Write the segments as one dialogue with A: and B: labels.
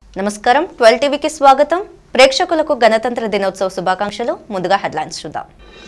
A: నమస్కారం ట్వెల్వ్ టీవీకి స్వాగతం ప్రేక్షకులకు గణతంత్ర దినోత్సవ శుభాకాంక్షలు ముందుగా హెడ్లైన్స్ చూద్దాం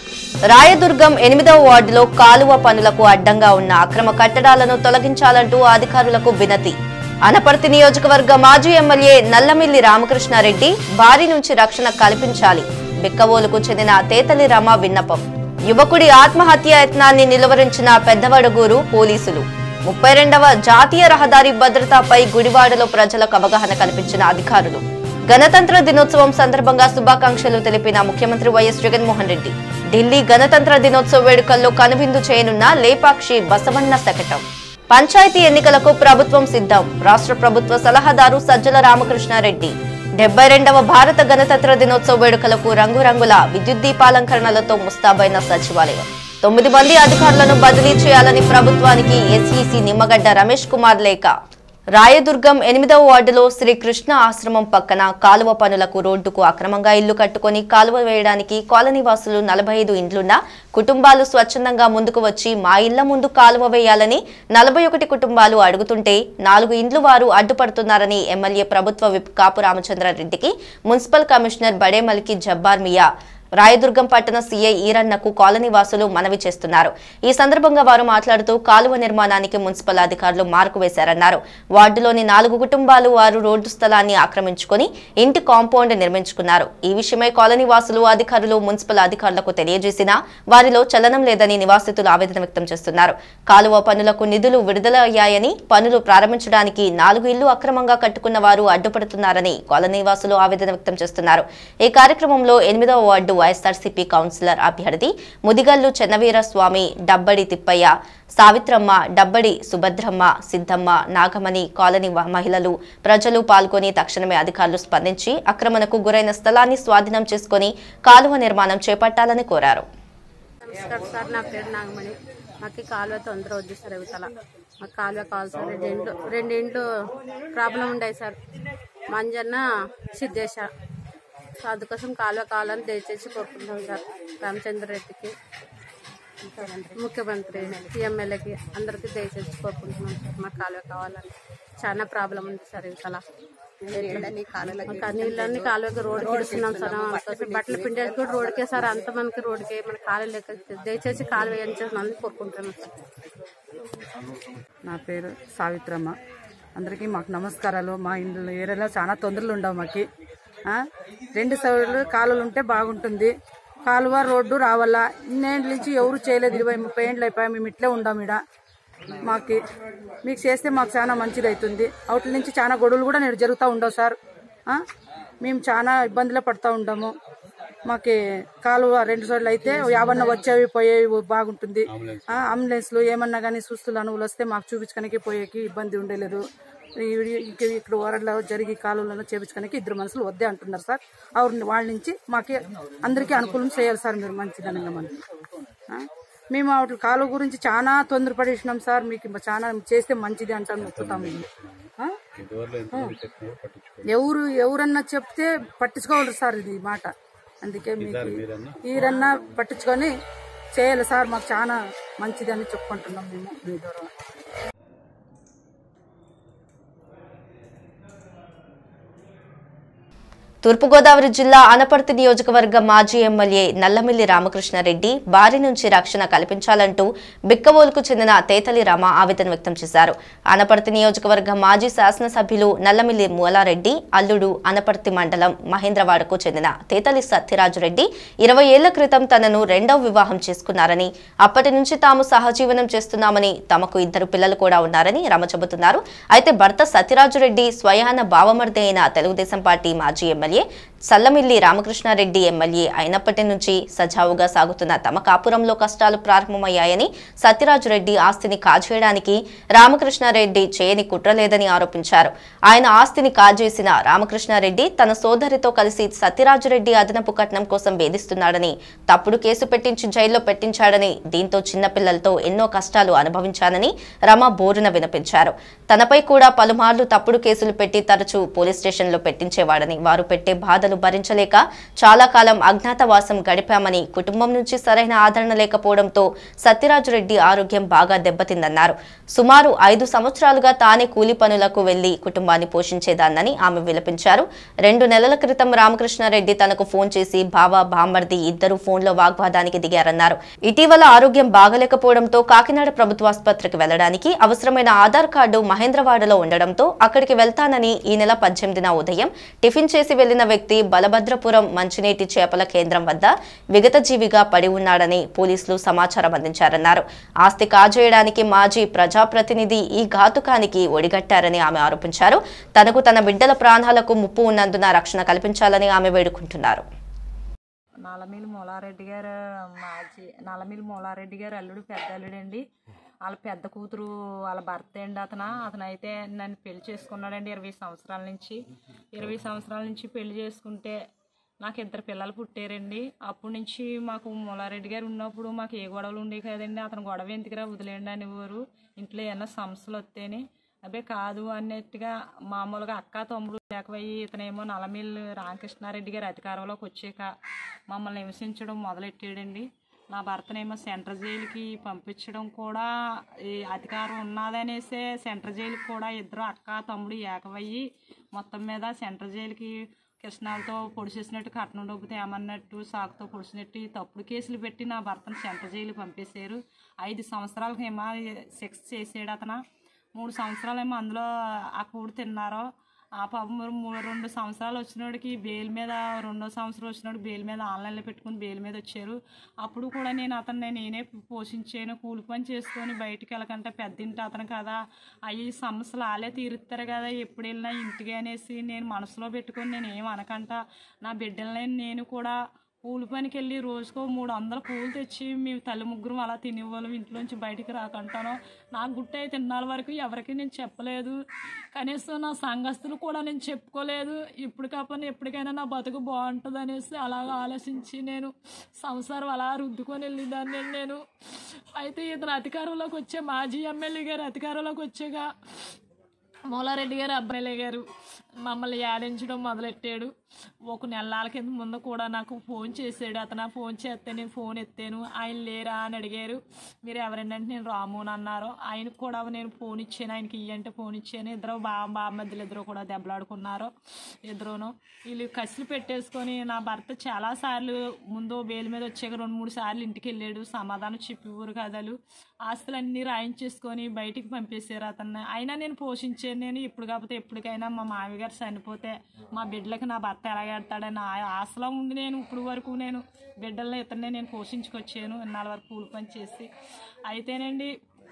A: రాయదుర్గం ఎనిమిదవ వార్డులో కాలువ పనులకు అడ్డంగా ఉన్న అక్రమ కట్టడాలను తొలగించాలంటూ అధికారులకు వినతి అనపర్తి నియోజకవర్గ మాజీ ఎమ్మెల్యే నల్లమిల్లి రామకృష్ణారెడ్డి బారి నుంచి రక్షణ కల్పించాలి బిక్కవోలుకు చెందిన తేతలి రమ విన్నపం యువకుడి ఆత్మహత్య యత్నాన్ని నిలువరించిన పెద్దవడగూరు పోలీసులు ముప్పై రెండవ జాతీయ రహదారి భద్రతపై గుడివాడలో ప్రజలకు అవగాహన కల్పించిన అధికారులు గణతంత్ర దినోత్సవం సందర్భంగా శుభాకాంక్షలు తెలిపిన ముఖ్యమంత్రి వైఎస్ జగన్మోహన్ రెడ్డి ఢిల్లీ గణతంత్ర దినోత్సవ వేడుకల్లో కనువిందు చేయనున్న లేపాక్షి బసవన్న శకటం పంచాయతీ ఎన్నికలకు ప్రభుత్వం సిద్ధం రాష్ట్ర ప్రభుత్వ సలహాదారు సజ్జల రామకృష్ణారెడ్డి డెబ్బై రెండవ భారత గణతంత్ర దినోత్సవ వేడుకలకు రంగురంగుల విద్యుత్ దీపాలంకరణలతో ముస్తాబైన సచివాలయం తొమ్మిది మంది అధికారులను బదిలీ చేయాలని ప్రభుత్వానికి ఎస్ఈసి నిమ్మగడ్డ రమేష్ కుమార్ లేఖ రాయదుర్గం ఎనిమిదవ వార్డులో శ్రీ కృష్ణ ఆశ్రమం పక్కన కాలువ పనులకు రోడ్డుకు అక్రమంగా ఇల్లు కట్టుకొని కాలువ వేయడానికి కాలనీ వాసులు నలభై ఐదు ఇండ్లున్న కుటుంబాలు స్వచ్ఛందంగా ముందుకు వచ్చి మా ఇళ్ల ముందు కాలువ వేయాలని నలభై ఒకటి కుటుంబాలు అడుగుతుంటే నాలుగు ఇండ్లు వారు అడ్డుపడుతున్నారని ఎమ్మెల్యే ప్రభుత్వ విప్ కాపు రామచంద్రారెడ్డికి మున్సిపల్ కమిషనర్ బడేమల్కి జబ్బార్ మియా రాయదుర్గం పట్టణ సీఐ ఈరన్నకు కాలనీ వాసులు మనవి చేస్తున్నారు ఈ సందర్భంగా వారు మాట్లాడుతూ కాలువ నిర్మాణానికి మున్సిపల్ అధికారులు మార్కు వేశారన్నారు వార్డులోని నాలుగు కుటుంబాలు వారు రోడ్డు స్థలాన్ని ఆక్రమించుకొని ఇంటి కాంపౌండ్ నిర్మించుకున్నారు ఈ విషయమై కాలనీ వాసులు అధికారులు మున్సిపల్ అధికారులకు తెలియజేసినా వారిలో చలనం లేదని నివాసితులు ఆవేదన వ్యక్తం చేస్తున్నారు కాలువ పనులకు నిధులు విడుదల అయ్యాయని పనులు ప్రారంభించడానికి నాలుగు ఇళ్లు అక్రమంగా కట్టుకున్న వారు అడ్డుపడుతున్నారని కాలనీ వాసులు ఆవేదన వ్యక్తం చేస్తున్నారు ఈ కార్యక్రమంలో ఎనిమిదవ వార్డు వైఎస్ఆర్సీపీ కౌన్సిలర్ అభ్యర్థి ముదిగల్లు చెన్నవీర స్వామి డబ్బడి తిప్పయ్య సావిత్రమ్మ డబ్బడి సుభద్రమ్మ సిద్ధమ్మ నాగమణి కాలనీ వ- మహిళలు ప్రజలు పాల్గొని తక్షణమే అధికారులు స్పందించి ఆక్రమణకు గురైన స్థలాన్ని స్వాధీనం చేసుకుని కాలువ నిర్మాణం చేపట్టాలని కోరారు
B: నమస్కారం సార్ నా పేరు నాగమణి మాకు ఈ కాలువ తొందర వద్దు సార్ ఇవతల మాకు కాలువ కావాలి సార్ రెండింట్లు రెండింట్లు ప్రాబ్లం ఉండాయి సార్ మంజన్న సిద్ధేశ సో అందుకోసం కాలువ కావాలని దయచేసి కోరుకుంటున్నాం సార్ రామచంద్ర రెడ్డికి ముఖ్యమంత్రి ఎమ్మెల్యేకి అందరికీ దయచేసి కోరుకుంటున్నాం సార్ మాకు కాలువ కావాలని చాలా ప్రాబ్లం ఉంది సార్ ఇవతల మాకు ఆ నీళ్ళన్నీ కాలువకి రోడ్ ఇస్తున్నాం సార్ అందుకోసం బట్టలు పిండేది కూడా రోడ్కే సార్ అంత మనకి రోడ్కే మన కాలువ లెక్క దయచేసి కాలువ వేయించేసి అందుకు కోరుకుంటున్నాం సార్
C: నా పేరు సావిత్రమ్మ అందరికీ మాకు నమస్కారాలు మా ఇంట్లో ఏరియాలో చాలా తొందరలు ఉండవు మాకు ఆ? రెండు సైడ్లు కాలువలు ఉంటే బాగుంటుంది కాలువ రోడ్డు రావాలా ఇన్నేళ్ళ నుంచి ఎవరు చేయలేదు ఇరవై ముప్పై ఏండ్లు అయిపోయి మేము ఇట్లే ఉండాం ఇడ మాకు మీకు చేస్తే మాకు చాలా మంచిది అవుతుంది అవతల నుంచి చాలా గొడవలు కూడా నేను జరుగుతూ ఉండవు సార్ ఆ? మేము చాలా ఇబ్బందులు పడుతూ ఉండము మాకి కాలువ రెండు సార్లు అయితే యావన్న వచ్చేవి పోయేవి బాగుంటుంది ఆ, అంబులెన్స్లు ఏమన్నా కానీ సుస్తులు అనువులు వస్తే మాకు చూపించుకోనికి పోయేకి ఇబ్బంది ఉండలేదు ఈ- ఇంక ఇక్కడ వరలో జరిగి కాలువలను చేపించుకోనికి ఇద్దరు మనుషులు వద్దే అంటున్నారు సార్ అవును వాళ్ళ నుంచి మాకి అందరికీ అనుకూలం చేయాలి సార్ మీరు మంచిదనంగా మనకి ఆ? మేము వాటి కాలువ గురించి చాలా తొందరపడేసినాం సార్ మీకు ఇంకా చాలా చేస్తే మంచిది అంటాను నొక్కుతాం మేము ఆ? ఎవరు ఎవరన్నా చెప్తే పట్టించుకోవాలి సార్ ఇది ఈ మాట అందుకే మీకు ఈరన్నా పట్టించుకొని చేయాలి సార్ మాకు చాలా మంచిది అని చెప్పుకుంటున్నాం మేము మీ ద్వారా
A: తూర్పుగోదావరి జిల్లా అనపర్తి నియోజకవర్గ మాజీ ఎమ్మెల్యే నల్లమిల్లి రామకృష్ణారెడ్డి బారి నుంచి రక్షణ కల్పించాలంటూ బిక్కవోలుకు చెందిన తేతలి రామ ఆవేదన వ్యక్తం చేశారు అనపర్తి నియోజకవర్గ మాజీ శాసనసభ్యులు నల్లమిల్లి మూలారెడ్డి అల్లుడు అనపర్తి మండలం మహేంద్రవాడకు చెందిన తేతలి సత్యరాజురెడ్డి ఇరవై ఏళ్ల క్రితం తనను రెండవ వివాహం చేసుకున్నారని అప్పటి నుంచి తాము సహజీవనం చేస్తున్నామని తమకు ఇద్దరు పిల్లలు కూడా ఉన్నారని రమ చెబుతున్నారు అయితే భర్త సత్యరాజురెడ్డి స్వయాన బావమర్ది అయిన తెలుగుదేశం పార్టీ మాజీ ఎమ్మెల్యే సల్లమిల్లి రామకృష్ణారెడ్డి ఎమ్మెల్యే అయినప్పటి నుంచి సజావుగా సాగుతున్న తమ కాపురంలో కష్టాలు ప్రారంభమయ్యాయని సత్యరాజురెడ్డి ఆస్తిని కాజేయడానికి రామకృష్ణారెడ్డి చేయని కుట్ర లేదని ఆరోపించారు ఆయన ఆస్తిని కాజేసిన రామకృష్ణారెడ్డి తన సోదరితో కలిసి సత్యరాజురెడ్డి అదనపు కట్నం కోసం వేధిస్తున్నాడని తప్పుడు కేసు పెట్టించి జైల్లో పెట్టించాడని దీంతో చిన్నపిల్లలతో ఎన్నో కష్టాలు అనుభవించానని రమ బోరున వినిపించారు తనపై కూడా పలుమార్లు తప్పుడు కేసులు పెట్టి తరచూ పోలీస్ స్టేషన్లో పెట్టించేవాడని వారు పెట్టే బాధలు బాధలు భరించలేక చాలా కాలం అజ్ఞాతవాసం గడిపామని కుటుంబం నుంచి సరైన ఆదరణ లేకపోవడంతో సత్యరాజురెడ్డి ఆరోగ్యం బాగా దెబ్బతిందన్నారు సుమారు ఐదు సంవత్సరాలుగా తానే కూలి పనులకు వెళ్లి కుటుంబాన్ని పోషించేదాన్నని ఆమె విలపించారు రెండు నెలల క్రితం రామకృష్ణారెడ్డి తనకు ఫోన్ చేసి బావ బామ్మర్ది ఇద్దరు ఫోన్లో వాగ్వాదానికి దిగారన్నారు ఇటీవల ఆరోగ్యం బాగలేకపోవడంతో కాకినాడ ప్రభుత్వాసుపత్రికి వెళ్లడానికి అవసరమైన ఆధార్ కార్డు మహేంద్రవాడలో ఉండడంతో అక్కడికి వెళ్తానని ఈ నెల పద్దెనిమిదిన ఉదయం టిఫిన్ చేసి వెళ్లిన వ్యక్తి బలభద్రపురం మంచినీటి చేపల కేంద్రం వద్ద విగతజీవిగా పడి ఉన్నాడని పోలీసులు సమాచారం అందించారన్నారు ఆస్తి కాజేయడానికి మాజీ ప్రజాప్రతినిధి ఈ ఘాతుకానికి ఒడిగట్టారని ఆమె ఆరోపించారు తనకు తన బిడ్డల ప్రాణాలకు ముప్పు ఉన్నందున రక్షణ కల్పించాలని ఆమె వేడుకుంటున్నారు
D: నల్లమిల్లి మూలారెడ్డి గారు మాజీ నల్లమిల్లి మూలారెడ్డి గారు అల్లుడు పెద్ద అల్లుడండి వాళ్ళ పెద్ద కూతురు వాళ్ళ భర్త అండి అతను అతను అయితే నన్ను పెళ్లి చేసుకున్నాడండి ఇరవై సంవత్సరాల నుంచి ఇరవై సంవత్సరాల నుంచి పెళ్లి చేసుకుంటే నాకు ఇద్దరు పిల్లలు పుట్టారండి అప్పటి నుంచి మాకు మూలారెడ్డి గారు ఉన్నప్పుడు మాకు ఏ గొడవలు ఉండేవి కదండి అతను గొడవ ఎందుకురా వదిలేయండి అనేవారు ఇంట్లో ఏమన్నా సమస్యలు వస్తేనే అదే కాదు అన్నట్టుగా మామూలుగా అక్క తమ్ముడు లేకపోయి ఇతనేమో నలమిల్లి రామకృష్ణారెడ్డి గారు అధికారంలోకి వచ్చాక మమ్మల్ని హింసించడం మొదలెట్టాడండి నా భర్తనేమో సెంట్రల్ జైలుకి పంపించడం కూడా ఈ అధికారం ఉన్నదనేసే సెంట్రల్ జైలుకి కూడా ఇద్దరు అక్క తమ్ముడు ఏకమయ్యి మొత్తం మీద సెంట్రల్ జైలుకి కృష్ణాలతో పొడిచేసినట్టు కట్నం డబ్బు తేమన్నట్టు సాకుతో పొడిచినట్టు ఈ తప్పుడు కేసులు పెట్టి నా భర్తను సెంట్రల్ జైలు పంపేశారు ఐదు సంవత్సరాలకి ఏమో సెక్స్ చేసాడు అతను మూడు సంవత్సరాలేమో అందులో ఆ కూడు తిన్నారో ఆ పాపం మరి మూడు రెండు సంవత్సరాలు వచ్చినోడికి బెయిల్ మీద రెండో సంవత్సరం వచ్చినోడు బెయిల్ మీద ఆన్లైన్లో పెట్టుకుని బెయిల్ మీద వచ్చారు అప్పుడు కూడా నేను అతన్ని నేనే పోషించాను కూలి పని చేసుకొని బయటికి వెళ్ళకంటే పెద్దింటి అతను కదా అవి సమస్యలు ఆలే తీరుస్తారు కదా ఎప్పుడు వెళ్ళినా ఇంటికి అనేసి నేను మనసులో పెట్టుకొని నేను ఏం అనకంట నా బిడ్డల్ని నేను కూడా కూలి పనికి వెళ్ళి రోజుకో మూడు వందల పూలు తెచ్చి మీ తల్లి ముగ్గురు అలా తినేవాళ్ళం ఇంట్లోంచి బయటికి రాకంటాను నాకు గుట్టే తిన్నాళ్ళ వరకు ఎవరికి నేను చెప్పలేదు కనీసం నా సంఘస్థులు కూడా నేను చెప్పుకోలేదు ఇప్పుడు కాకపోతే ఎప్పటికైనా నా బతుకు బాగుంటుంది అనేసి అలాగ ఆలోచించి నేను సంసారం అలా రుద్దుకొని వెళ్ళేదాన్ని నేను అయితే ఇతను అధికారంలోకి వచ్చే మాజీ ఎమ్మెల్యే గారు అధికారంలోకి వచ్చాక మూలారెడ్డి గారు అబ్బాయిలే గారు మమ్మల్ని ఏడించడం మొదలెట్టాడు ఒక నెలల కింద ముందు కూడా నాకు ఫోన్ చేసాడు అతను ఫోన్ చేస్తే నేను ఫోన్ ఎత్తాను ఆయన లేరా అని అడిగారు మీరు ఎవరంటే నేను రాము అని అన్నారు ఆయనకు కూడా నేను ఫోన్ ఇచ్చాను ఆయనకి ఇయ్యంటే ఫోన్ ఇచ్చాను ఇద్దరు బాగా బాగా మధ్యలో ఇద్దరు కూడా దెబ్బలాడుకున్నారు ఇద్దరును వీళ్ళు కసిలు పెట్టేసుకొని నా భర్త చాలాసార్లు ముందు బెయిల్ మీద వచ్చాక రెండు మూడు సార్లు ఇంటికి వెళ్ళాడు సమాధానం చెప్పి ఊరు కథలు ఆస్తులన్నీ రాయించేసుకొని బయటికి పంపేశారు అతన్ని అయినా నేను పోషించాను నేను ఇప్పుడు కాకపోతే ఎప్పటికైనా మా మామగారు చనిపోతే మా బిడ్డలకి నా భర్త ఎలాగెడతాడని ఆ ఆశలో ఉండి నేను ఇప్పుడు వరకు నేను బిడ్డల్ని ఇతన్నే నేను పోషించుకొచ్చాను ఇన్నాళ్ళ వరకు కూలి పని చేసి అయితేనండి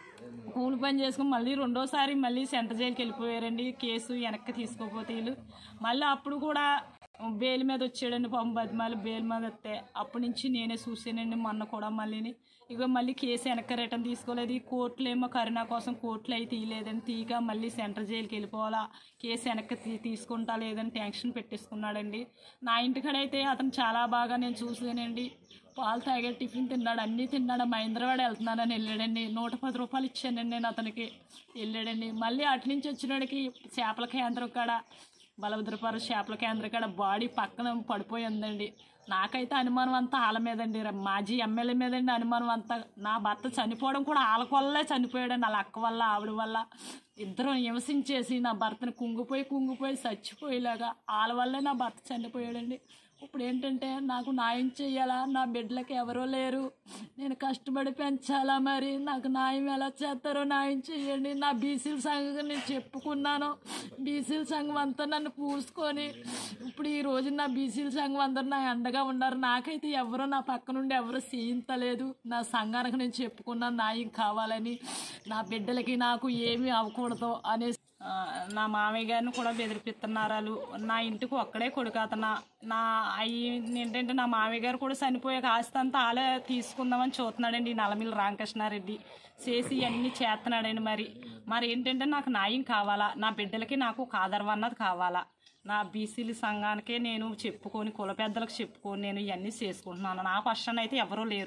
D: కూలి పని చేసుకుని మళ్ళీ రెండోసారి మళ్ళీ సెంటర్ జైలుకి వెళ్ళిపోయారండి కేసు వెనక్కి తీసుకోపోతే వీళ్ళు మళ్ళీ అప్పుడు కూడా బెయిల్ మీద వచ్చాడండి పాపం బతిమాలి బెయిల్ మీద వస్తే అప్పటి నుంచి నేనే చూసానండి మొన్న కూడా మళ్ళీని ఇక మళ్ళీ కేసు వెనక్కి రిటర్న్ తీసుకోలేదు ఈ కోర్టులు ఏమో కరుణా కోసం కోర్టులు అయితే తీయలేదని తీయక మళ్ళీ సెంట్రల్ జైలుకి వెళ్ళిపోవాలా కేసు వెనక్కి తీ తీసుకుంటా లేదని టెన్షన్ పెట్టేసుకున్నాడండి నా ఇంటికాడైతే అతను చాలా బాగా నేను చూసానండి పాలు తాగే టిఫిన్ తిన్నాడు అన్నీ తిన్నాడు మహేంద్రవాడ వెళ్తున్నానని వెళ్ళాడండి నూట పది రూపాయలు ఇచ్చానండి నేను అతనికి వెళ్ళాడండి మళ్ళీ అటు నుంచి వచ్చినాడికి చేపల కేంద్రం కాడ బలభద్రపురం చేపల కేంద్రం కాడ బాడీ పక్కన పడిపోయి ఉందండి నాకైతే అనుమానం అంతా వాళ్ళ మీదండి ర- మాజీ ఎమ్మెల్యే మీదండి అనుమానం అంతా నా భర్త చనిపోవడం కూడా వాళ్ళ వల్లే చనిపోయాడండి వాళ్ళ అక్క వల్ల ఆవిడ వల్ల ఇద్దరం హింసించేసి నా భర్తను కుంగిపోయి కుంగిపోయి చచ్చిపోయేలాగా వాళ్ళ వల్లే నా భర్త చనిపోయాడండి ఇప్పుడు ఏంటంటే నాకు న్యాయం చెయ్యాలా నా బిడ్డలకి ఎవరో లేరు నేను కష్టపడి పెంచాలా మరి నాకు న్యాయం ఎలా చేస్తారో న్యాయం చెయ్యండి నా బీసీల సంఘం నేను చెప్పుకున్నాను బీసీల సంఘం అంతా నన్ను పూసుకొని ఇప్పుడు ఈ రోజు నా బీసీల సంఘం అందరూ నా అండగా ఉన్నారు నాకైతే ఎవరో నా పక్క నుండి ఎవరు చేయించలేదు నా సంఘానికి నేను చెప్పుకున్నాను న్యాయం కావాలని నా బిడ్డలకి నాకు ఏమీ అవ్వకూడదు అనేసి ఆ, నా మామయ్య గారిని కూడా బెదిరిపిస్తున్నారు నా ఇంటికి ఒక్కడే కొడుకు అతను నా అయ్యి ఏంటంటే నా మామయ్య గారు కూడా చనిపోయాక ఆస్తి అంతా ఆలే తీసుకుందామని చూస్తున్నాడండి ఈ నలమిల్లి రామకృష్ణారెడ్డి చేసి అన్నీ చేస్తున్నాడండి మరి మరి ఏంటంటే నాకు న్యాయం కావాలా నా బిడ్డలకి నాకు ఒక ఆధారం అన్నది కావాలా నా బీసీల సంఘానికే నేను చెప్పుకొని కుల పెద్దలకు చెప్పుకొని నేను ఇవన్నీ చేసుకుంటున్నాను నా పక్షాన అయితే ఎవరూ లేరు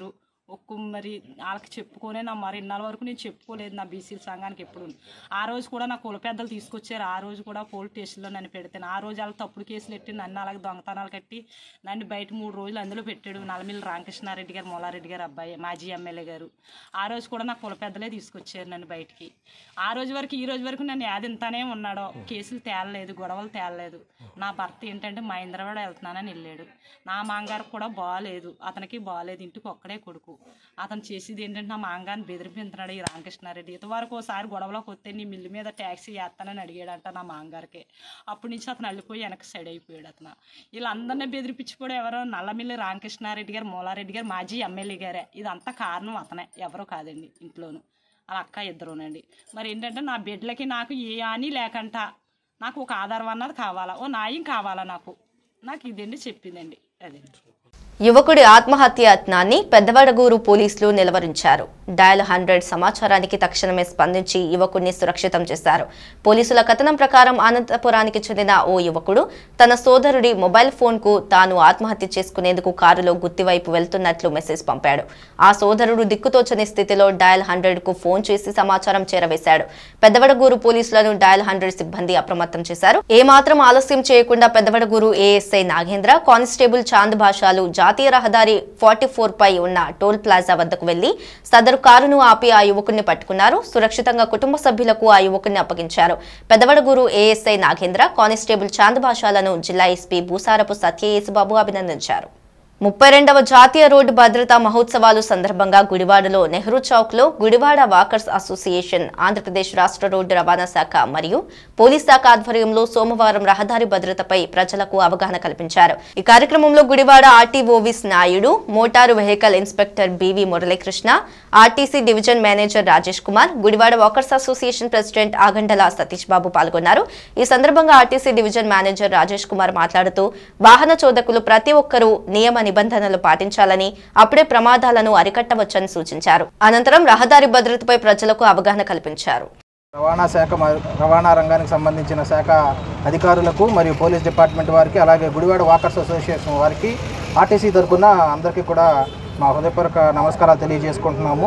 D: ఒక్క మరి వాళ్ళకి చెప్పుకోనే నా మరి ఇన్నాళ్ళ వరకు నేను చెప్పుకోలేదు నా బీసీల సంఘానికి ఎప్పుడు ఆ రోజు కూడా నా కుల పెద్దలు తీసుకొచ్చారు ఆ రోజు కూడా పోలీస్ స్టేషన్లో నన్ను పెడితే ఆ రోజు వాళ్ళ తప్పుడు కేసులు ఎట్టి నన్ను అలాగే దొంగతనాలు కట్టి నన్ను బయట మూడు రోజులు అందులో పెట్టాడు నల్లమిల్లి రామకృష్ణారెడ్డి గారు మొలారెడ్డి గారు అబ్బాయి మాజీ ఎమ్మెల్యే గారు ఆ రోజు కూడా నా కుల పెద్దలే తీసుకొచ్చారు నన్ను బయటికి ఆ రోజు వరకు ఈ రోజు వరకు నన్ను యాదింతానే ఉన్నాడో కేసులు తేలలేదు గొడవలు తేలలేదు నా భర్త ఏంటంటే మహేంద్రవాడ వెళ్తున్నానని వెళ్ళాడు నా మాంగారు కూడా బాగాలేదు అతనికి బాగాలేదు ఇంటికి ఒక్కడే కొడుకు అతను చేసేది ఏంటంటే నా మాంగారిని బెదిరిపించున్నాడు ఈ రామకృష్ణారెడ్డి ఇంతవరకు ఒకసారి గొడవలోకి వస్తే నీ మిల్లు మీద ట్యాక్సీ వేస్తానని అడిగాడంట నా మాంగారికి అప్పటి నుంచి అతను వెళ్ళిపోయి వెనక్కి సైడ్ అయిపోయాడు అతను వీళ్ళందరినీ బెదిరిపించిపోయాడు ఎవరో నల్లమిల్లి రామకృష్ణారెడ్డి గారు మూలారెడ్డి గారు మాజీ ఎమ్మెల్యే గారే ఇదంతా కారణం అతనే ఎవరో కాదండి ఇంట్లోను వాళ్ళ అక్క ఇద్దరునండి మరి ఏంటంటే నా బిడ్డలకి నాకు ఏ హాని లేకంట నాకు ఒక ఆధారం అన్నది కావాలా ఓ న్యాయం కావాలా నాకు నాకు ఇదండి చెప్పిందండి అదే
A: యువకుడి ఆత్మహత్య యత్నాన్ని పెద్దవడగూరు పోలీసులు నిలవరించారు డయల్ హండ్రెడ్ సమాచారానికి తక్షణమే స్పందించి యువకుడిని సురక్షితం చేశారు పోలీసుల కథనం ప్రకారం అనంతపురానికి చెందిన ఓ యువకుడు తన సోదరుడి మొబైల్ ఫోన్ కు తాను ఆత్మహత్య చేసుకునేందుకు కారులో గుత్తివైపు వెళ్తున్నట్లు మెసేజ్ పంపాడు ఆ సోదరుడు దిక్కుతోచని స్థితిలో డయల్ హండ్రెడ్ కు ఫోన్ చేసి సమాచారం చేరవేశాడు పెద్దవడగూరు పోలీసులను డయల్ హండ్రెడ్ సిబ్బంది అప్రమత్తం చేశారు ఏమాత్రం ఆలస్యం చేయకుండా పెద్దవడగూరు ఏఎస్ఐ నాగేంద్ర కానిస్టేబుల్ చాంద్ భాషాలు జాతీయ రహదారి ఫార్టీ ఫోర్ పై ఉన్న టోల్ ప్లాజా వద్దకు వెళ్లి సదరు కారును ఆపి ఆ యువకుడిని పట్టుకున్నారు సురక్షితంగా కుటుంబ సభ్యులకు ఆ యువకుడిని అప్పగించారు పెద్దవడగూరు ఏఎస్ఐ నాగేంద్ర కానిస్టేబుల్ చాంద్ భాషాలను జిల్లా ఎస్పీ భూసారపు సత్య యేసుబాబు అభినందించారు ముప్పై రెండవ జాతీయ రోడ్డు భద్రతా మహోత్సవాలు సందర్భంగా గుడివాడలో నెహ్రూ చౌక్ లో గుడివాడ వాకర్స్ అసోసియేషన్ ఆంధ్రప్రదేశ్ రాష్ట్ర రోడ్డు రవాణా శాఖ మరియు పోలీస్ శాఖ ఆధ్వర్యంలో సోమవారం రహదారి భద్రతపై ప్రజలకు అవగాహన కల్పించారు ఈ కార్యక్రమంలో గుడివాడ ఆర్టీఓవిస్ Naidu motor vehicle inspector BV Muralikrishna RTC division manager Rajesh Kumar Gudivada walkers association president ఆగండల సతీష్ బాబు పాల్గొన్నారు ఈ సందర్భంగా RTC division manager Rajesh Kumar మాట్లాడుతూ వాహన చోదకులు ప్రతి ఒక్కరూ నియమ నిబంధనలు పాటించాలని అప్పుడే ప్రమాదాలను అరికట్టవచ్చని సూచించారు అనంతరం రహదారి భద్రతపై ప్రజలకు అవగాహన కల్పించారు
E: రవాణా శాఖ మ- రవాణా రంగానికి సంబంధించిన శాఖ అధికారులకు మరియు పోలీస్ డిపార్ట్మెంట్ వారికి అలాగే గుడివాడ వాకర్స్ అసోసియేషన్ వారికి ఆర్టీసీ తరపున అందరికీ కూడా మా హృదయపూర్వక నమస్కారాలు తెలియజేసుకుంటున్నాము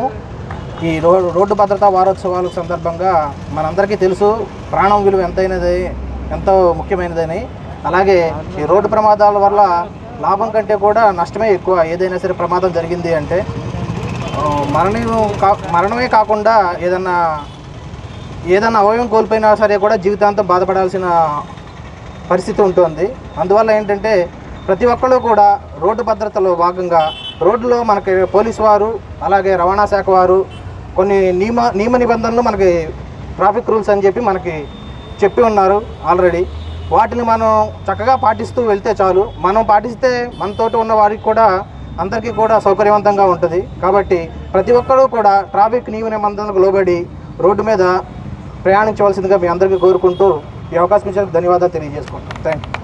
E: ఈ రో రోడ్డు భద్రతా వారోత్సవాల సందర్భంగా మనందరికీ తెలుసు ప్రాణం విలువ ఎంతైనది ఎంతో ముఖ్యమైనదని అలాగే ఈ రోడ్డు ప్రమాదాల వల్ల లాభం కంటే కూడా నష్టమే ఎక్కువ ఏదైనా సరే ప్రమాదం జరిగింది అంటే ఆ, మరణం కా మరణమే కాకుండా ఏదన్నా ఏదైనా అవయవం కోల్పోయినా సరే కూడా జీవితాంతం బాధపడాల్సిన పరిస్థితి ఉంటుంది అందువల్ల ఏంటంటే ప్రతి ఒక్కళ్ళు కూడా రోడ్డు భద్రతలో భాగంగా రోడ్డులో మనకి పోలీసు వారు అలాగే రవాణా శాఖ వారు కొన్ని నియమ నియమ నిబంధనలు మనకి ట్రాఫిక్ రూల్స్ అని చెప్పి మనకి చెప్పి ఉన్నారు ఆల్రెడీ వాటిని మనం చక్కగా పాటిస్తూ వెళ్తే చాలు మనం పాటిస్తే మనతోటి ఉన్న వారికి కూడా అందరికీ కూడా సౌకర్యవంతంగా ఉంటుంది కాబట్టి ప్రతి ఒక్కరూ కూడా ట్రాఫిక్ నియమ నిబంధనలకు లోబడి రోడ్డు మీద ప్రయాణించవలసిందిగా మీ అందరికీ కోరుకుంటూ ఈ అవకాశం ఇచ్చినందుకు ధన్యవాదాలు తెలియజేసుకుంటాం థ్యాంక్ యూ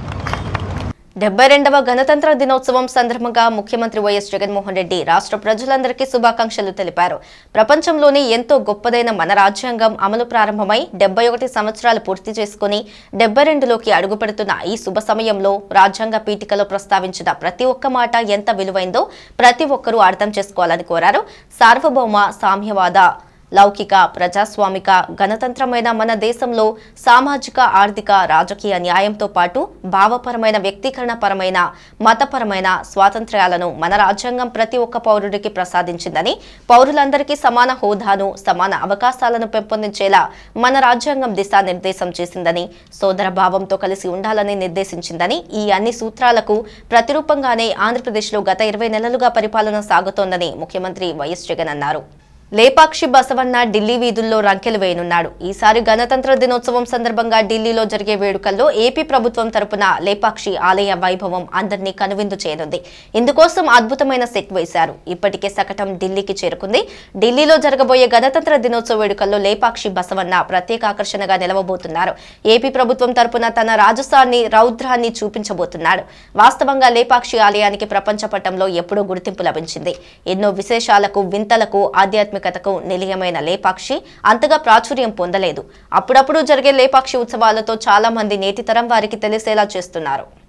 A: డెబ్బై రెండవ గణతంత్ర దినోత్సవం సందర్భంగా ముఖ్యమంత్రి వైఎస్ జగన్మోహన్ రెడ్డి రాష్ట్ర ప్రజలందరికీ శుభాకాంక్షలు తెలిపారు ప్రపంచంలోనే ఎంతో గొప్పదైన మన రాజ్యాంగం అమలు ప్రారంభమై డెబ్బై ఒకటి సంవత్సరాలు పూర్తి చేసుకుని డెబ్బై రెండులోకి అడుగుపెడుతున్న ఈ శుభ సమయంలో రాజ్యాంగ పీఠికలో ప్రస్తావించిన ప్రతి ఒక్క మాట ఎంత విలువైందో ప్రతి ఒక్కరూ అర్థం చేసుకోవాలని కోరారు సార్వభౌమ సామ్యవాద లౌకిక ప్రజాస్వామిక గణతంత్రమైన మన దేశంలో సామాజిక ఆర్థిక రాజకీయ న్యాయంతో పాటు భావపరమైన వ్యక్తీకరణపరమైన మతపరమైన స్వాతంత్ర్యాలను మన రాజ్యాంగం ప్రతి ఒక్క పౌరుడికి ప్రసాదించిందని పౌరులందరికీ సమాన హోదాను సమాన అవకాశాలను పెంపొందించేలా మన రాజ్యాంగం దిశానిర్దేశం చేసిందని సోదర భావంతో కలిసి ఉండాలని నిర్దేశించిందని ఈ అన్ని సూత్రాలకు ప్రతిరూపంగానే ఆంధ్రప్రదేశ్లో గత ఇరవై నెలలుగా పరిపాలన సాగుతోందని ముఖ్యమంత్రి వైఎస్ జగన్ అన్నారు లేపాక్షి బసవన్న ఢిల్లీ వీధుల్లో రంకెలు వేయనున్నాడు ఈసారి గణతంత్ర దినోత్సవం సందర్భంగా ఢిల్లీలో జరిగే వేడుకల్లో ఏపీ ప్రభుత్వం తరపున లేపాక్షి ఆలయ వైభవం అందరినీ కనువిందు చేయనుంది ఇందుకోసం అద్భుతమైన సెట్ వేశారు ఇప్పటికే సకటం ఢిల్లీకి చేరుకుంది ఢిల్లీలో జరగబోయే గణతంత్ర దినోత్సవ వేడుకల్లో లేపాక్షి బసవన్న ప్రత్యేక ఆకర్షణగా నిలవబోతున్నారు ఏపీ ప్రభుత్వం తరపున తన రాజస్థాన్ని రౌద్రాన్ని చూపించబోతున్నాడు వాస్తవంగా లేపాక్షి ఆలయానికి ప్రపంచ పటంలో ఎప్పుడూ గుర్తింపు లభించింది ఎన్నో విశేషాలకు వింతలకు ఆధ్యాత్మికతకు నిలయమైన లేపాక్షి అంతగా ప్రాచుర్యం పొందలేదు అప్పుడప్పుడు జరిగే లేపాక్షి ఉత్సవాలతో చాలా మంది నేటి తరం వారికి తెలిసేలా చేస్తున్నారు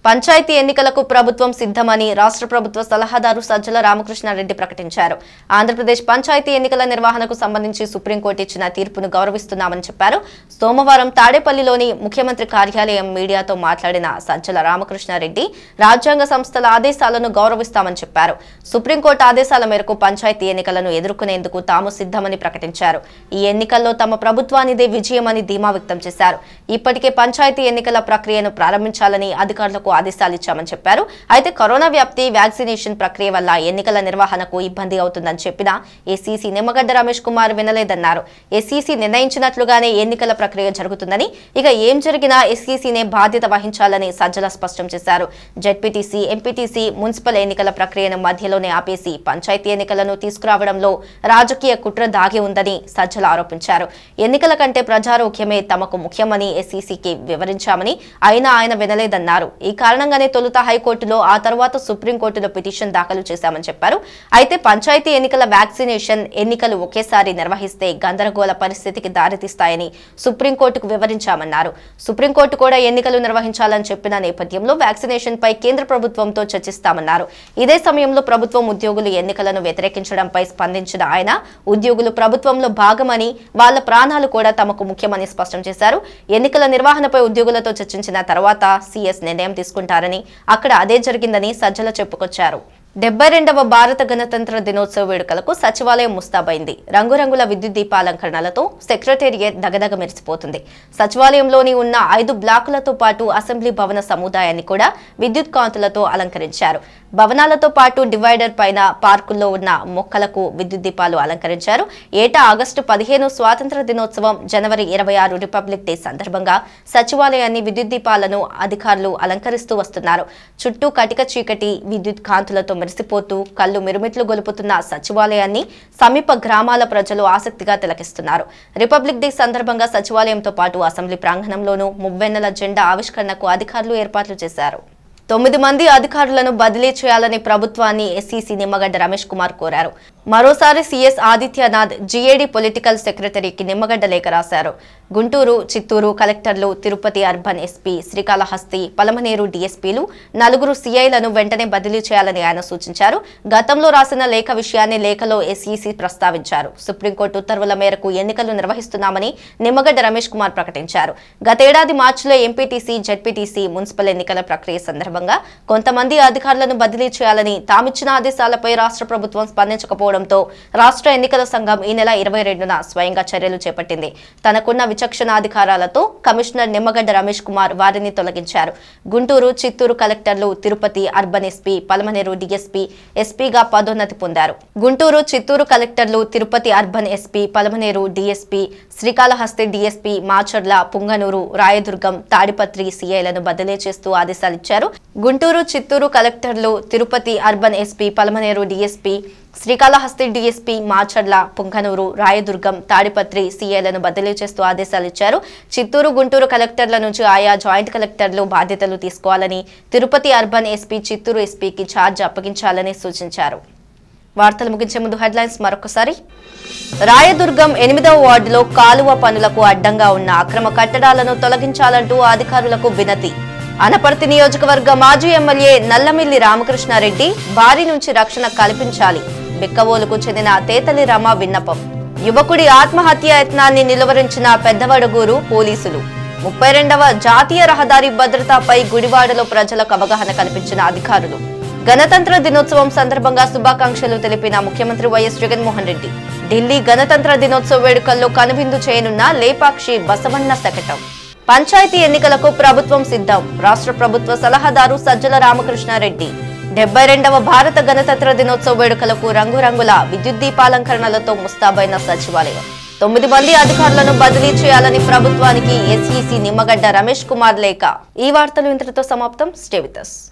A: పంచాయతీ ఎన్నికలకు ప్రభుత్వం సిద్ధమని రాష్ట్ర ప్రభుత్వ సలహాదారు సజ్జల రామకృష్ణారెడ్డి ప్రకటించారు ఆంధ్రప్రదేశ్ పంచాయతీ ఎన్నికల నిర్వహణకు సంబంధించి సుప్రీంకోర్టు ఇచ్చిన తీర్పును గౌరవిస్తున్నామని చెప్పారు సోమవారం తాడేపల్లిలోని ముఖ్యమంత్రి కార్యాలయం మీడియాతో మాట్లాడిన సజ్జల రామకృష్ణారెడ్డి రాజ్యాంగ సంస్థల ఆదేశాలను గౌరవిస్తామని చెప్పారు సుప్రీంకోర్టు ఆదేశాల మేరకు పంచాయతీ ఎన్నికలను ఎదుర్కొనేందుకు తాము సిద్ధమని ప్రకటించారు ఈ ఎన్నికల్లో తమ ప్రభుత్వానిదే విజయమని ధీమా వ్యక్తం చేశారు ఇప్పటికే పంచాయతీ ఎన్నికల ప్రక్రియను ప్రారంభించాలని అధికారులకు ఆదేశాలు ఇచ్చామని చెప్పారు అయితే కరోనా వ్యాప్తి వ్యాక్సినేషన్ ప్రక్రియ వల్ల ఎన్నికల నిర్వహణకు ఇబ్బంది అవుతుందని చెప్పిన ఎస్సీసీ నిమ్మగడ్డ రమేష్ కుమార్ వినలేదన్నారు ఎస్సీసీ నిర్ణయించినట్లుగానే ఎన్నికల ప్రక్రియ జరుగుతుందని ఇక ఏం జరిగినా ఎస్సీసీనే బాధ్యత వహించాలని సజ్జల స్పష్టం చేశారు జెడ్పీటీసీ ఎంపీటీసీ మున్సిపల్ ఎన్నికల ప్రక్రియను మధ్యలోనే ఆపేసి పంచాయతీ ఎన్నికలను తీసుకురావడంలో రాజకీయ కుట్ర దాగి ఉందని సజ్జల ఆరోపించారు ఎన్నికల కంటే ప్రజారోగ్యమే తమకు ముఖ్యమని ఎస్సీసీకి వివరించామని అయినా ఆయన వినలేదన్నారు ఈ కారణంగానే తొలుత హైకోర్టులో ఆ తర్వాత సుప్రీంకోర్టులో పిటిషన్ దాఖలు చేశామని చెప్పారు అయితే పంచాయతీ ఎన్నికల వ్యాక్సినేషన్ ఎన్నికలు ఒకేసారి నిర్వహిస్తే గందరగోళ పరిస్థితికి దారితీస్తాయని సుప్రీంకోర్టుకు వివరించామన్నారు సుప్రీంకోర్టు కూడా ఎన్నికలు నిర్వహించాలని చెప్పిన నేపథ్యంలో వ్యాక్సినేషన్ పై కేంద్ర ప్రభుత్వంతో చర్చిస్తామన్నారు ఇదే సమయంలో ప్రభుత్వం ఉద్యోగులు ఎన్నికలను వ్యతిరేకించడంపై స్పందించిన ఆయన ఉద్యోగులు ప్రభుత్వంలో భాగమని వాళ్ళ ప్రాణాలు కూడా తమకు ముఖ్యమని స్పష్టం చేశారు ఎన్నికల నిర్వహణపై ఉద్యోగులతో చర్చించిన తర్వాత సీఎస్ నిర్ణయం తీసుకుంటారని అక్కడ అదే జరిగిందని సజ్జల చెప్పుకొచ్చారు డెబ్బై రెండవ భారత గణతంత్ర దినోత్సవ వేడుకలకు సచివాలయం ముస్తాబైంది రంగురంగుల విద్యుత్ దీపాలంకరణలతో సెక్రటేరియట్ దగదగ మెరిసిపోతుంది సచివాలయంలోని ఉన్న ఐదు బ్లాకులతో పాటు అసెంబ్లీ భవన సముదాయాన్ని కూడా విద్యుత్ కాంతులతో అలంకరించారు భవనాలతో పాటు డివైడర్ పైన పార్కుల్లో ఉన్న మొక్కలకు విద్యుత్ దీపాలు అలంకరించారు ఏటా ఆగస్టు పదిహేను స్వాతంత్ర దినోత్సవం జనవరి ఇరవై ఆరు రిపబ్లిక్ డే సందర్భంగా సచివాలయాన్ని విద్యుత్ దీపాలను అధికారులు అలంకరిస్తూ వస్తున్నారు చుట్టూ కటిక చీకటి విద్యుత్ కాంతులతో మెరిసిపోతూ కళ్ళు మిరుమిట్లు గొలుపుతున్న సచివాలయాన్ని సమీప గ్రామాల ప్రజలు ఆసక్తిగా తిలకిస్తున్నారు రిపబ్లిక్ డే సందర్భంగా సచివాలయంతో పాటు అసెంబ్లీ ప్రాంగణంలోనూ మువ్వెన్నెల జెండా ఆవిష్కరణకు అధికారులు ఏర్పాట్లు చేశారు తొమ్మిది మంది అధికారులను బదిలీ చేయాలని ప్రభుత్వాన్ని ఎస్సీసీ నిమ్మగడ్డ రమేష్ కుమార్ కోరారు మరోసారి సీఎస్ ఆదిత్యనాథ్ జీఏడీ పొలిటికల్ సెక్రటరీకి నిమ్మగడ్డ లేఖ రాశారు గుంటూరు చిత్తూరు కలెక్టర్లు తిరుపతి అర్బన్ ఎస్పీ శ్రీకాళహస్తి పలమనేరు డీఎస్పీలు నలుగురు సీఐలను వెంటనే బదిలీ చేయాలని ఆయన సూచించారు గతంలో రాసిన లేఖ విషయాన్ని లేఖలో ఎస్ఈసీ ప్రస్తావించారు సుప్రీంకోర్టు ఉత్తర్వుల మేరకు ఎన్నికలు నిర్వహిస్తున్నామని నిమ్మగడ్డ రమేష్ కుమార్ ప్రకటించారు గతేడాది మార్చిలో ఎంపీటీసీ జెడ్పీటీసీ మున్సిపల్ ఎన్నికల ప్రక్రియ సందర్భంగా కొంతమంది అధికారులను బదిలీ చేయాలని తామిచ్చిన ఆదేశాలపై రాష్ట్ర ప్రభుత్వం స్పందించకపోవడంతో రాష్ట్ర ఎన్నికల సంఘం ఈ నెల ఇరవై రెండున స్వయంగా చర్యలు చేపట్టింది తనకున్న విచక్షణాధికారాలతో కమిషనర్ నిమ్మగడ్డ రమేష్ కుమార్ వారిని తొలగించారు గుంటూరు చిత్తూరు కలెక్టర్లు Tirupati urban SP Palamaner DSP ఎస్పీగా పదోన్నతి పొందారు గుంటూరు చిత్తూరు కలెక్టర్లు Tirupati urban SP Palamaner DSP Srikalahasti DSP Macherla Punganur Rayadurgam Tadipatri సీఐలను బదిలీ చేస్తూ ఆదేశాలిచ్చారు గుంటూరు చిత్తూరు కలెక్టర్లు Tirupati urban SP Palamaner DSP Srikalahasti DSP Macherla Punganur Rayadurgam Tadipatri సీఐలను బదిలీ చేస్తూ ఆదేశాలిచ్చారు చిత్తూరు గుంటూరు కలెక్టర్ల నుంచి ఆయా జాయింట్ కలెక్టర్లు బాధ్యతలు తీసుకోవాలని తిరుపతి అర్బన్ ఎస్పీ చిత్తూరు ఎస్పీకి ఛార్జ్ అప్పగించాలని సూచించారు వార్తలు ముగించే ముందు హెడ్లైన్స్ మరొకసారి రాయదుర్గం ఎనిమిదవ వార్డులో కాలువ పనులకు అడ్డంగా ఉన్న అక్రమ కట్టడాలను తొలగించాలంటూ అధికారులకు వినతి అనపర్తి నియోజకవర్గ మాజీ ఎమ్మెల్యే నల్లమిల్లి రామకృష్ణారెడ్డి బారి నుంచి రక్షణ కల్పించాలి బిక్కవోలుకు చెందిన తేతలి రమ విన్నపం యువకుడి ఆత్మహత్య యత్నాన్ని నిలువరించిన పెద్దవడగూరు పోలీసులు ముప్పై రెండవ జాతీయ రహదారి భద్రతపై గుడివాడలో ప్రజలకు అవగాహన కల్పించిన అధికారులు గణతంత్ర దినోత్సవం సందర్భంగా శుభాకాంక్షలు తెలిపిన ముఖ్యమంత్రి వైఎస్ జగన్మోహన్ రెడ్డి ఢిల్లీ గణతంత్ర దినోత్సవ వేడుకల్లో కనువిందు చేయనున్న లేపాక్షి బసవన్న శకటం పంచాయతీ ఎన్నికలకు ప్రభుత్వం సిద్ధం రాష్ట్ర ప్రభుత్వ సలహాదారు సజ్జల రామకృష్ణారెడ్డి డెబ్బై రెండవ భారత గణతంత్ర దినోత్సవ వేడుకలకు రంగురంగుల విద్యుత్ దీపాలంకరణలతో ముస్తాబైన సచివాలయం తొమ్మిది మంది అధికారులను బదిలీ చేయాలని ప్రభుత్వానికి ఎస్ఈసి నిమ్మగడ్డ రమేష్ కుమార్ లేఖ ఈ వార్తలు ఇంతటితో సమాప్తం స్టే విత్ us.